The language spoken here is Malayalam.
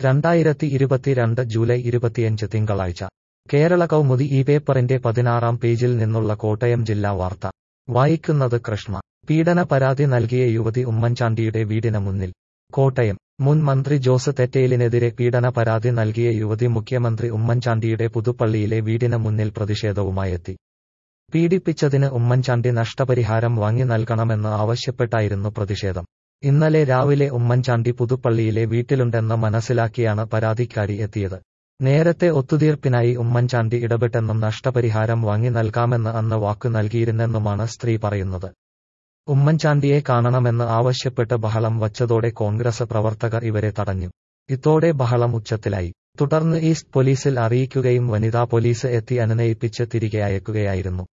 രണ്ടായിരത്തി ഇരുപത്തിരണ്ട് ജൂലൈ ഇരുപത്തിയഞ്ച് തിങ്കളാഴ്ച കേരള കൗമുദി ഈ പേപ്പറിന്റെ പതിനാറാം പേജിൽ നിന്നുള്ള കോട്ടയം ജില്ലാ വാർത്ത വായിക്കുന്നത് കൃഷ്ണ പീഡന പരാതി നൽകിയ യുവതി ഉമ്മൻചാണ്ടിയുടെ വീടിന് മുന്നിൽ കോട്ടയം മുൻ മന്ത്രി ജോസ് തെറ്റയിലിനെതിരെ പീഡന പരാതി നൽകിയ യുവതി മുഖ്യമന്ത്രി ഉമ്മൻചാണ്ടിയുടെ പുതുപ്പള്ളിയിലെ വീടിന് മുന്നിൽ പ്രതിഷേധവുമായെത്തി പീഡിപ്പിച്ചതിന് ഉമ്മൻചാണ്ടി നഷ്ടപരിഹാരം വാങ്ങി നൽകണമെന്ന് ആവശ്യപ്പെട്ടായിരുന്നു പ്രതിഷേധം ഇന്നലെ രാവിലെ ഉമ്മൻചാണ്ടി പുതുപ്പള്ളിയിലെ വീട്ടിലുണ്ടെന്ന് മനസ്സിലാക്കിയാണ് പരാതിക്കാരി എത്തിയത് നേരത്തെ ഒത്തുതീർപ്പിനായി ഉമ്മൻചാണ്ടി ഇടപെട്ടെന്നും നഷ്ടപരിഹാരം വാങ്ങി നൽകാമെന്ന് അന്ന് വാക്കു നൽകിയിരുന്നെന്നുമാണ് സ്ത്രീ പറയുന്നത് ഉമ്മൻചാണ്ടിയെ കാണണമെന്ന് ആവശ്യപ്പെട്ട് ബഹളം വച്ചതോടെ കോൺഗ്രസ് പ്രവർത്തകർ ഇവരെ തടഞ്ഞു ഇതോടെ ബഹളം ഉച്ചത്തിലായി തുടർന്ന് ഈസ്റ്റ് പോലീസിൽ അറിയിക്കുകയും വനിതാ പോലീസ് എത്തി അനുനയിപ്പിച്ച് തിരികെ അയക്കുകയായിരുന്നു